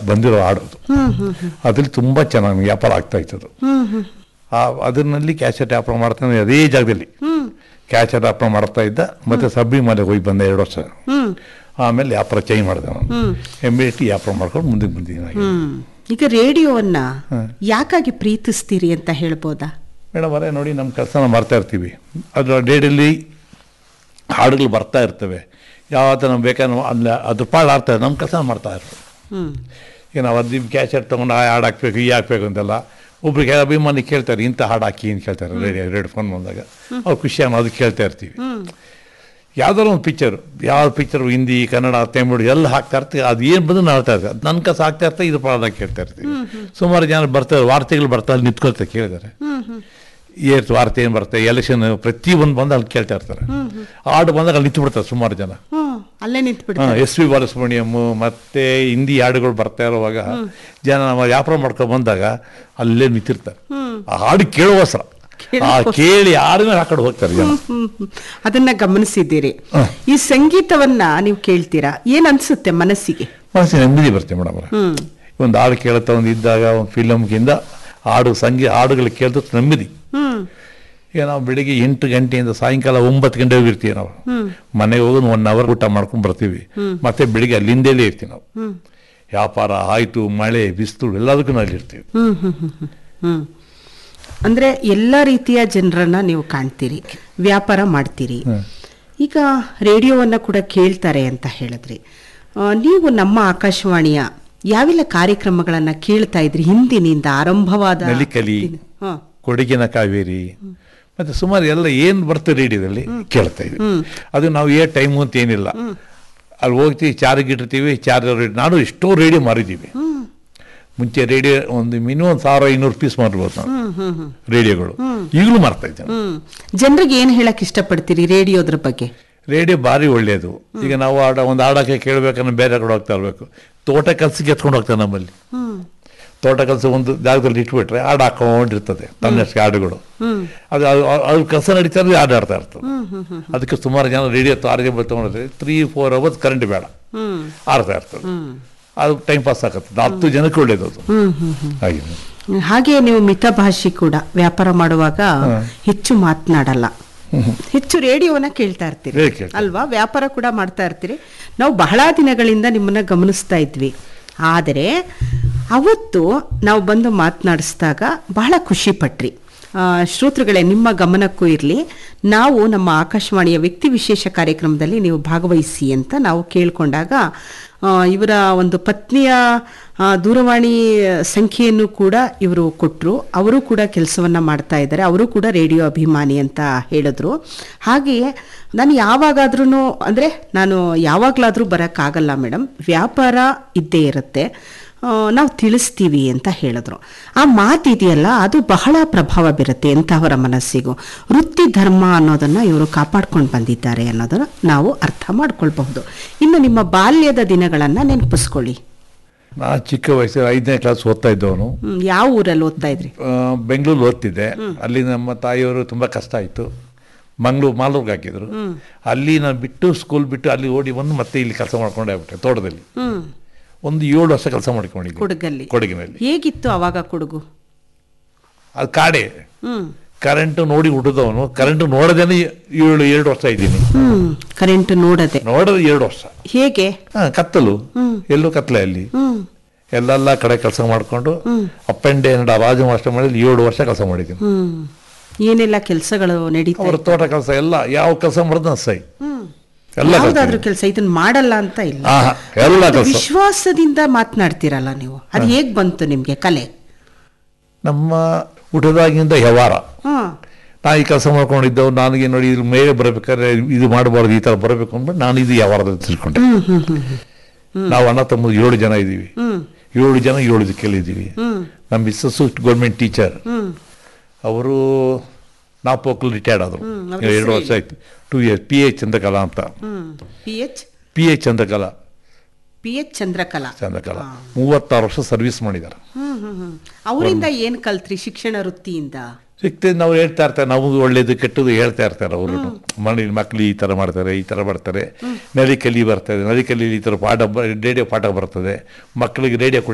ಬಂದಿರೋ ಹಾಡು ಅದು ಹ್ಮ್ ಹ್ಮ್ ಹ್ಮ್ ಅದ್ರಲ್ಲಿ ತುಂಬ ಚೆನ್ನಾಗಿ ವ್ಯಾಪಾರ ಆಗ್ತಾ ಇತ್ತು ಹ್ಮ್ ಹ್ಮ್ ಆ ಅದರಲ್ಲಿ ಕ್ಯಾಸೆಟ್ ವ್ಯಾಪಾರ ಮಾಡ್ತಾನೆ ಅದೇ ಜಾಗದಲ್ಲಿ ಹ್ಮ್ ಕ್ಯಾಸೆಟ್ ವ್ಯಾಪಾರ ಮಾಡ್ತಾ ಇದ್ದ ಮತ್ತೆ ಸಬ್ರಿಮಲೆಗೆ ಹೋಗಿ ಬಂದ ಎರಡು ವರ್ಷ ಹ್ಮ್ ಆಮೇಲೆ ವ್ಯಾಪಾರ ಚೇಂಜ್ ಮಾಡಿದೆ ನಾನು ಹ್ಮ್ ಎಮ್ ಎ ಟಿ ವ್ಯಾಪಾರ ಮಾಡ್ಕೊಂಡು ಮುಂದಕ್ಕೆ ಬಂದಿದ್ದೀನಿ ಹ್ಮ್ ಈಗ ರೇಡಿಯೋವನ್ನ ಯಾಕಾಗಿ ಪ್ರೀತಿಸ್ತೀರಿ ಅಂತ ಹೇಳ್ಬೋದಾ ಮೇಡಮ್ ಅವರೇ ನೋಡಿ ನಮ್ಮ ಕೆಲಸನ ಮಾಡ್ತಾ ಇರ್ತೀವಿ ಅದು ಡೇಡಲ್ಲಿ ಹಾಡುಗಳು ಬರ್ತಾ ಇರ್ತವೆ ಯಾವತ್ತು ನಮ್ಗೆ ಬೇಕಾದ್ರೆ ನಾವು ಅಲ್ಲಿ ಅದ್ರ ಪಾಳು ಆಡ್ತಾರೆ ನಮ್ಮ ಕೆಲಸ ಮಾಡ್ತಾ ಇರ್ತೀವಿ ಹ್ಮ್ ಈಗ ನಾವು ಅದು ಕ್ಯಾಸೆಟ್ ತೊಗೊಂಡು ಆ ಹಾಡು ಹಾಕ್ಬೇಕು ಈ ಹಾಕ್ಬೇಕು ಅಂತೆಲ್ಲ ಒಬ್ರಿಗೆ ಅಭಿಮಾನಿ ಕೇಳ್ತಾರೆ ಇಂಥ ಹಾಡು ಹಾಕಿ ಅಂತ ಕೇಳ್ತಾರೆ ರೇಡಿಯೋ ರೇಡಿಯೋ ಫೋನ್ ಬಂದಾಗ ಅವ್ರು ಖುಷಿಯಾಗಿ ಅದು ಕೇಳ್ತಾ ಇರ್ತೀವಿ ಹ್ಮ್ ಯಾವ್ದಾದ್ರು ಒಂದು ಪಿಕ್ಚರ್ ಯಾವ ಪಿಕ್ಚರ್ ಹಿಂದಿ ಕನ್ನಡ ತಮಿಳು ಎಲ್ಲ ಹಾಕ್ತಾ ಇರ್ತೀವಿ ಅದು ಏನು ಬಂದು ನಾಡ್ತಾ ಇರ್ತೀವಿ ಅದು ನನ್ನ ಕಸ ಹಾಕ್ತಾ ಇರ್ತಾ ಇದು ಪಾಳ್ದಾಗ ಕೇಳ್ತಾ ಇರ್ತೀವಿ ಸುಮಾರು ಜನ ಬರ್ತಾರೆ ವಾರ್ತೆಗಳು ಬರ್ತಾ ಅಲ್ಲಿ ನಿಂತ್ಕೊಳ್ತಾರೆ ಕೇಳಿದ್ದಾರೆ ಹ್ಮ್ ಹ್ಮ್ ಏರ್ತು ವಾರ್ತೆ ಏನು ಬರುತ್ತೆ ಎಲೆಕ್ಷನ್ ಪ್ರತಿ ಒಂದು ಬಂದು ಅಲ್ಲಿ ಕೇಳ್ತಾ ಇರ್ತಾರೆ ಹಾಡು ಬಂದಾಗ ಅಲ್ಲಿ ನಿಂತು ಬಿಡ್ತಾರೆ ಸುಮಾರು ಜನ ಹ್ಮ್ ಅಲ್ಲೇ ನಿಂತು ಬಿಡ್ತಾರೆ ಎಸ್ ಪಿ ಬಾಲಸುಬ್ರಹ್ಮಣ್ಯಂ ಮತ್ತೆ ಹಿಂದಿ ಹಾಡುಗಳು ಬರ್ತಾ ಇರುವಾಗ ಜನ ನಮ್ಮ ವ್ಯಾಪಾರ ಮಾಡ್ಕೊಂಡು ಬಂದಾಗ ಅಲ್ಲೇ ನಿಂತಿರ್ತಾರೆ ಆ ಹಾಡು ಕೇಳುವಸರ ಆ ಕೇಳಿ ಹಾಡಿನ ಆ ಕಡೆ ಹೋಗ್ತಾರೆ ಜನ ಹ್ಮ್, ಹ್ಮ್. ಅದನ್ನ ಗಮನಿಸಿದ್ದೀರಿ ಈ ಸಂಗೀತವನ್ನ ನೀವು ಕೇಳ್ತೀರಾ ಏನ್ ಅನ್ಸುತ್ತೆ ಮನಸ್ಸಿಗೆ ಮನಸ್ಸಿಗೆ ನೆಮ್ಮದಿ ಬರ್ತೇವೆ ಮೇಡಮ್ ಹ್ಮ್ ಒಂದು ಹಾಡು ಕೇಳುತ್ತಾ ಒಂದು ಇದ್ದಾಗ ಒಂದು ಫಿಲಮ್ಗಿಂದ ಹಾಡು ಸಂಗೀತ ಹಾಡುಗಳು ಕೇಳ್ತಾ ನೆಮ್ಮದಿ ಹ್ಮ್ ಈಗ ನಾವು ಬೆಳಿಗ್ಗೆ ಎಂಟು ಗಂಟೆಯಿಂದ ಸಾಯಂಕಾಲ ಒಂಬತ್ತು ಗಂಟೆವರೆಗೂ ಇರ್ತೀವಿ ನಾವು ಮನೆಗೆ ಹೋಗಿ ಒನ್ ಅವರ್ ಊಟ ಮಾಡ್ಕೊಂಡು ಬರ್ತೀವಿ ಮತ್ತೆ ಬೆಳಿಗ್ಗೆ ಅಲ್ಲಿಂದಲೇ ಇರ್ತೀವಿ ನಾವು ಹ್ಮ್ ವ್ಯಾಪಾರ ಆಯ್ತು ಮಳೆ ಬಿಸಿಲು ಎಲ್ಲದಕ್ಕೂ ನಾವು ಇರ್ತೀವಿ ಹ್ಮ್ ಹ್ಮ್ ಹ್ಮ್ ಹ್ಮ್ ಹ್ಮ್ ಅಂದ್ರೆ ಎಲ್ಲ ರೀತಿಯ ಜನರನ್ನ ನೀವು ಕಾಣ್ತೀರಿ ವ್ಯಾಪಾರ ಮಾಡ್ತೀರಿ ಈಗ ರೇಡಿಯೋವನ್ನ ಕೂಡ ಕೇಳ್ತಾರೆ ಅಂತ ಹೇಳಿದ್ರಿ ಆ, ನೀವು ನಮ್ಮ ಆಕಾಶವಾಣಿಯ ಯಾವೆಲ್ಲ ಕಾರ್ಯಕ್ರಮಗಳನ್ನ ಕೇಳ್ತಾ ಇದ್ರಿ ಹಿಂದಿನಿಂದ ಆರಂಭವಾದ ನಲಿಕಲಿ ದಿನ- ಹ. ಕೊಡಗಿನ ಕಾವೇರಿ ಮತ್ತೆ ಸುಮಾರು ಎಲ್ಲ ಏನು ಬರ್ತದೆ ರೇಡಿಯೋದಲ್ಲಿ ಕೇಳ್ತಾ ಇದ್ವಿ ಅದು ನಾವು ಏ ಟೈಮು ಅಂತ ಏನಿಲ್ಲ ಅಲ್ಲಿ ಹೋಗ್ತೀವಿ ಚಾರ್ಜ್ ಇಟ್ಟಿರ್ತೀವಿ ಚಾರ್ಜ್ ನಾನು ಎಷ್ಟೋ ರೇಡಿಯೋ ಮಾರಿದ್ದೀವಿ ಮುಂಚೆ ರೇಡಿಯೋ ಒಂದು ಮಿನಿಮಮ್ ಒಂದು ಸಾವಿರ ಐನೂರು ಪೀಸ್ ಮಾರ್ಬೋದು ನಾವು ಹ್ಮ್ ಹ್ಮ್ ಹ್ಮ್ ರೇಡಿಯೋಗಳು ಈಗಲೂ ಮಾರ್ತಾ ಇದ್ದೇನೆ ಹ್ಮ್ ಜನರಿಗೆ ಏನ್ ಹೇಳಕ್ ಇಷ್ಟಪಡ್ತೀರಿ ರೇಡಿಯೋದ್ರ ಬಗ್ಗೆ ರೇಡಿಯೋ ಭಾರಿ ಒಳ್ಳೆಯದು ಈಗ ನಾವು ಆಡ ಒಂದು ಹಾಡಕ್ಕೆ ಕೇಳಬೇಕಂದ್ರೆ ಬೇರೆ ಕಡೆ ಹೋಗ್ತಾ ಇರಬೇಕು ತೋಟ ಕೆಲಸಕ್ಕೆ ಎತ್ಕೊಂಡು ಹೋಗ್ತಾರೆ ನಮ್ಮಲ್ಲಿ ಹ್ಮ್ ತೋಟ ಕೆಲಸ ಒಂದು ಜಾಗದಲ್ಲಿ ಇಟ್ಬಿಟ್ರೆ ಹಾಡು ಹಾಕೊಂಡಿರ್ತದೆ ತನ್ನಷ್ಟು ಹಾಡುಗಳು ಹ್ಮ್ ಅದು ಅದು ಅದು ಕೆಲಸ ನಡೀತಾ ಇರೋದು ಹಾಡು ಆಡ್ತಾ ಇರ್ತದೆ ಅದಕ್ಕೆ ಸುಮಾರು ಜನ ರೇಡಿಯೋ ತಾರಿಗೆ ತಗೊಂಡ್ರೆ ತ್ರೀ ಫೋರ್ ಅವರ್ಸ್ ಕರೆಂಟ್ ಬೇಡ ಹ್ಮ್ ಆಡ್ತಾ ಇರ್ತದೆ ಅದು ಟೈಮ್ ಪಾಸ್ ಆಗತ್ತೆ ಹತ್ತು ಜನಕ್ಕೆ ಒಳ್ಳೇದು ಅದು ಹ್ಮ್ ಹ್ಮ್ ಹ್ಮ್ ಹಾಗೆ ಹಾಗೆ ನೀವು ಮಿತಭಾಷಿ ಕೂಡ ವ್ಯಾಪಾರ ಮಾಡುವಾಗ ಹೆಚ್ಚು ಮಾತನಾಡಲ್ಲ ಹೆಚ್ಚು ರೇಡಿಯೋನ ಕೇಳ್ತಾ ಇರ್ತೀರಿ ರೇಡಿಯೋ ಕೇಳ್ತೀನಿ. ಅಲ್ವಾ ವ್ಯಾಪಾರ ಕೂಡ ಮಾಡ್ತಾ ಇರ್ತೀರಿ ನಾವು ಬಹಳ ದಿನಗಳಿಂದ ನಿಮ್ಮನ್ನ ಗಮನಿಸ್ತಾ ಇದ್ವಿ ಆದರೆ ಅವತ್ತು ನಾವು ಬಂದು ಮಾತನಾಡಿಸಿದಾಗ ಬಹಳ ಖುಷಿ ಪಟ್ರಿ ಆ, ಶ್ರೋತೃಗಳೇ ನಿಮ್ಮ ಗಮನಕ್ಕೂ ಇರಲಿ ನಾವು ನಮ್ಮ ಆಕಾಶವಾಣಿಯ ವ್ಯಕ್ತಿ ವಿಶೇಷ ಕಾರ್ಯಕ್ರಮದಲ್ಲಿ ನೀವು ಭಾಗವಹಿಸಿ ಅಂತ ನಾವು ಕೇಳಿಕೊಂಡಾಗ ಇವರ ಒಂದು ಪತ್ನಿಯ ಆ, ದೂರವಾಣಿ ಸಂಖ್ಯೆಯನ್ನು ಕೂಡ ಇವರು ಕೊಟ್ಟರು ಅವರು ಕೂಡ ಕೆಲಸವನ್ನ ಮಾಡ್ತಾ ಇದ್ದಾರೆ ಅವರು ಕೂಡ ರೇಡಿಯೋ ಅಭಿಮಾನಿ ಅಂತ ಹೇಳಿದ್ರು ಹಾಗೆಯೇ ನಾನು ಯಾವಾಗಾದ್ರೂ ಅಂದರೆ ನಾನು ಯಾವಾಗಲಾದರೂ ಬರೋಕ್ಕಾಗಲ್ಲ ಮೇಡಮ್ ವ್ಯಾಪಾರ ಇದ್ದೇ ಇರುತ್ತೆ ಆ, ನಾವು ತಿಳಿಸ್ತೀವಿ ಅಂತ ಹೇಳಿದ್ರು ಆ ಮಾತಿದೆಯಲ್ಲ ಅದು ಬಹಳ ಪ್ರಭಾವ ಬೀರುತ್ತೆ ಎಂಥವರ ಮನಸ್ಸಿಗೂ ವೃತ್ತಿ ಧರ್ಮ ಅನ್ನೋದನ್ನ ಇವರು ಕಾಪಾಡ್ಕೊಂಡು ಬಂದಿದ್ದಾರೆ ಅನ್ನೋದನ್ನ ನಾವು ಅರ್ಥ ಮಾಡ್ಕೊಳ್ಬಹುದು ಇನ್ನು ನಿಮ್ಮ ಬಾಲ್ಯದ ದಿನಗಳನ್ನ ನೆನಪಿಸ್ಕೊಳ್ಳಿ ನಾ ಚಿಕ್ಕ ವಯಸ್ಸು ಐದನೇ ಕ್ಲಾಸ್ ಓದ್ತಾ ಇದ್ದವನು ಹ್ಮ್, ಯಾವ ಊರಲ್ಲಿ ಓದ್ತಾ ಇದ್ರಿ ಬೆಂಗಳೂರು ಓದ್ತಿದ್ದೆ ಅಲ್ಲಿ ನಮ್ಮ ತಾಯಿಯವರು ತುಂಬ ಕಷ್ಟ ಆಯಿತು ಮಂಗಳೂರು ಮಾಲೂರ್ಗೆ ಹಾಕಿದ್ರು ಅಲ್ಲಿ ನಾನು ಬಿಟ್ಟು ಸ್ಕೂಲ್ ಬಿಟ್ಟು ಅಲ್ಲಿ ಓಡಿ ಬಂದು ಮತ್ತೆ ಇಲ್ಲಿ ಕೆಲಸ ಮಾಡ್ಕೊಂಡೇ ಆಗ್ಬಿಟ್ಟೆ ತೋಟದಲ್ಲಿ ಹ್ಮ್ ಒಂದು ಏಳು ವರ್ಷ ಕೆಲಸ ಮಾಡ್ಕೊಂಡಿದ್ದೆ ಕೊಡಗಲ್ಲಿ ಕೊಡಗಿನಲ್ಲಿ ಹೇಗಿತ್ತು ಅವಾಗ ಕೊಡಗು ಅದು ಕಾಡೆ ಹ್ಮ್ ಕರೆಂಟ್ ನೋಡಿ ಹುಟ್ಟಿದವನು ಕರೆಂಟ್ ನೋಡದೇನೆ ಏಳು ಎರಡು ವರ್ಷ ಇದ್ದೀನಿ ಹ್ಮ್ ಕರೆಂಟ್ ನೋಡದೆ ನೋಡೋದು ಎರಡು ವರ್ಷ ಹೇಗೆ ಹಾ ಕತ್ತಲು ಎಲ್ಲೂ ಕತ್ತಲೆ ಅಲ್ಲಿ ಹ್ಮ್ ಎಲ್ಲೆಲ್ಲ ಕಡೆ ಕೆಲಸ ಮಾಡಿಕೊಂಡು up and day Raja master ಮಾಡಿ ಏಳು ವರ್ಷ ಕೆಲಸ ಮಾಡಿದ್ದೀನಿ ಹ್ಮ್ ಏನೆಲ್ಲ ಕೆಲಸಗಳು ನಡೀತಾ ಅವರ ತೋಟ ಕೆಲಸ ಎಲ್ಲ ಯಾವ ಕೆಲಸ ಮಾಡಿದ ಸೈ ಹ್ಮ್ ಎಲ್ಲ ಯಾವ್ದಾದ್ರು ಕೆಲಸ ಇದನ್ನ ಮಾಡಲ್ಲ ಅಂತ ಇಲ್ಲ ಆಹಾ, ಎಲ್ಲ ಅದು ಕೆಲಸ ವಿಶ್ವಾಸದಿಂದ ಮಾತನಾಡ್ತೀರಲ್ಲ ನೀವು ಅದು ಹೇಗ್ ಬಂತು ನಿಮ್ಗೆ ಕಲೆ ನಮ್ಮ ಹುಟ್ಟದಾಗಿಂದ ವ್ಯವಹಾರ ಹ್ಮ್ ನಾ ಈ ಕೆಲಸ ಮಾಡ್ಕೊಂಡಿದ್ದವು ನನಗೆ ನೋಡಿ ಇದ್ರ ಮೇಲೆ ಬರಬೇಕಾದ್ರೆ ಇದು ಮಾಡಬಾರ್ದು ಈ ಥರ ಬರಬೇಕು ಅಂದ್ಬಿಟ್ಟು ನಾನು ಇದು ವ್ಯವಹಾರದಲ್ಲಿ ತಿಳ್ಕೊಂಡೆ ಹ್ಮ್ ಹ್ಮ್ ಹ್ಮ್ ಹ್ಮ್ ನಾವು ಅಣ್ಣ ತಮ್ಮ ಏಳು ಜನ ಇದ್ದೀವಿ ಹ್ಮ್ ಏಳು ಜನ ಏಳು ದಿಕ್ಕಲ್ಲಿ ಇದ್ದೀವಿ ಹ್ಮ್ ನಮ್ಮ ಮಿಸ್ಸಸ್ಸು ಗೌರ್ಮೆಂಟ್ ಟೀಚರ್ ಹ್ಮ್ ಅವರು ನಾಪೋಕ್ಲು ರಿಟೈರ್ಡ್ ಆದರು ಹ್ಮ್, ಅವ್ರ ಎರಡು ಹೆಸ್ರು ವರ್ಷ ಆಯ್ತು two years P H Chandrakala ಅಂತ ಹ್ಮ್ P H P H Chandrakala P H Chandrakala Chandrakala ಮೂವತ್ತಾರು ವರ್ಷ ಸರ್ವಿಸ್ ಮಾಡಿದ್ದಾರೆ ಹ್ಮ್ ಹ್ಮ್ ಹ್ಮ್ ಅವರಿಂದ ಏನ್ ಕಲ್ತ್ರಿ ಶಿಕ್ಷಣ ವೃತ್ತಿಯಿಂದ ಸಿಗ್ತದೆ ನಾವು ಹೇಳ್ತಾ ಇರ್ತಾರೆ ನಮಗೂ ಒಳ್ಳೇದು ಕೆಟ್ಟದ್ದು ಹೇಳ್ತಾ ಇರ್ತಾರೆ ಅವರು ಮನೆ ಮಕ್ಕಳು ಈ ಥರ ಮಾಡ್ತಾರೆ ಈ ಥರ ಮಾಡ್ತಾರೆ ನದಿ ಕಲಿ ಬರ್ತದೆ ನದಿ ಕಲಿ ಈ ಥರ ಪಾಠ ರೇಡಿಯೋ ಪಾಠ ಬರ್ತದೆ ಮಕ್ಕಳಿಗೆ ರೇಡಿಯೋ